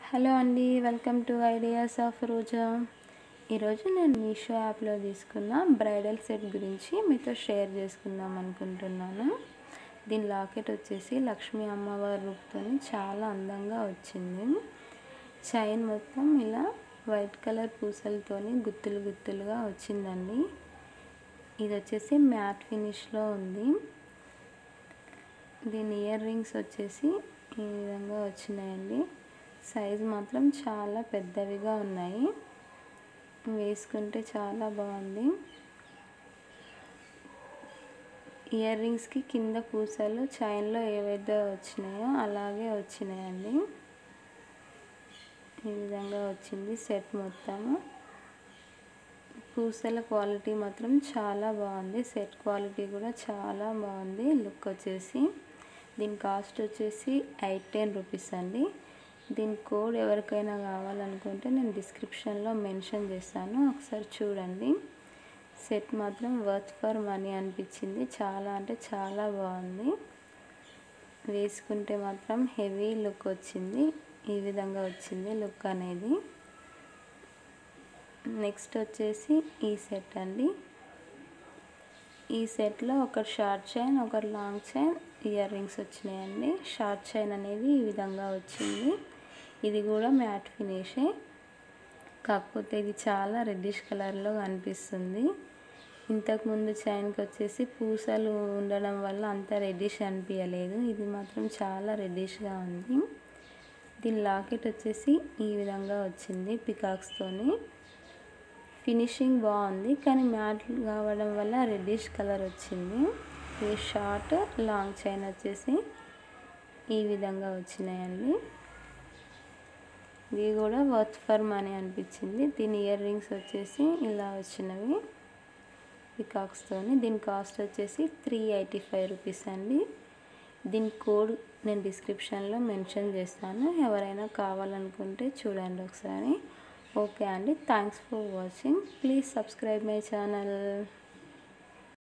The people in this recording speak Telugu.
హలో అండి welcome to ideas of Roja ఈరోజు నేను మీషో యాప్లో తీసుకున్న బ్రైడల్ సెట్ గురించి మీతో షేర్ చేసుకుందాం అనుకుంటున్నాను దీని లాకెట్ వచ్చేసి లక్ష్మీ అమ్మవారి రూపుతో చాలా అందంగా వచ్చింది చైన్ మొత్తం ఇలా వైట్ కలర్ పూసలతోని గుత్తులు గుత్తులుగా వచ్చిందండి ఇది వచ్చేసి మ్యాట్ ఫినిష్లో ఉంది దీని ఇయర్ రింగ్స్ వచ్చేసి ఈ విధంగా వచ్చినాయండి సైజ్ మాత్రం చాలా పెద్దవిగా ఉన్నాయి వేసుకుంటే చాలా బాగుంది ఇయర్ రింగ్స్కి కింద పూసలు చైన్లో ఏవైతే వచ్చినాయో అలాగే వచ్చినాయండి ఈ విధంగా వచ్చింది సెట్ మొత్తము పూసల క్వాలిటీ మాత్రం చాలా బాగుంది సెట్ క్వాలిటీ కూడా చాలా బాగుంది లుక్ వచ్చేసి దీని కాస్ట్ వచ్చేసి ఎయిట్ టెన్ రూపీస్ అండి దీని కోడ్ ఎవరికైనా కావాలనుకుంటే నేను డిస్క్రిప్షన్లో మెన్షన్ చేస్తాను ఒకసారి చూడండి సెట్ మాత్రం వర్త్ ఫర్ మనీ అనిపించింది చాలా అంటే చాలా బాగుంది వేసుకుంటే మాత్రం హెవీ లుక్ వచ్చింది ఈ విధంగా వచ్చింది లుక్ అనేది నెక్స్ట్ వచ్చేసి ఈ సెట్ అండి ఈ సెట్లో ఒక షార్ట్ చైన్ ఒక లాంగ్ చైన్ ఇయర్ రింగ్స్ వచ్చినాయండి షార్ట్ చైన్ అనేది ఈ విధంగా వచ్చింది ఇది కూడా మ్యాట్ ఫినిషే కాకపోతే ఇది చాలా రెడ్డిష్ కలర్లో కనిపిస్తుంది ఇంతకుముందు చైన్కి వచ్చేసి పూసలు ఉండడం వల్ల అంత రెడ్డిష్ అనిపించలేదు ఇది మాత్రం చాలా రెడ్డిష్గా ఉంది దీని లాకెట్ వచ్చేసి ఈ విధంగా వచ్చింది పికాక్స్తోని ఫినిషింగ్ బాగుంది కానీ మ్యాట్ కావడం వల్ల రెడ్డిష్ కలర్ వచ్చింది ఈ షార్ట్ లాంగ్ చైన్ వచ్చేసి ఈ విధంగా వచ్చినాయండి ఇవి కూడా వర్త్ ఫర్ మనీ అనిపించింది దీని ఇయర్ రింగ్స్ వచ్చేసి ఇలా వచ్చినవి పికాక్స్తోని దీని కాస్ట్ వచ్చేసి త్రీ ఎయిటీ ఫైవ్ రూపీస్ అండి దీని కోడ్ నేను డిస్క్రిప్షన్లో మెన్షన్ చేస్తాను ఎవరైనా కావాలనుకుంటే చూడండి ఒకసారి ఓకే అండి thanks for watching please subscribe my channel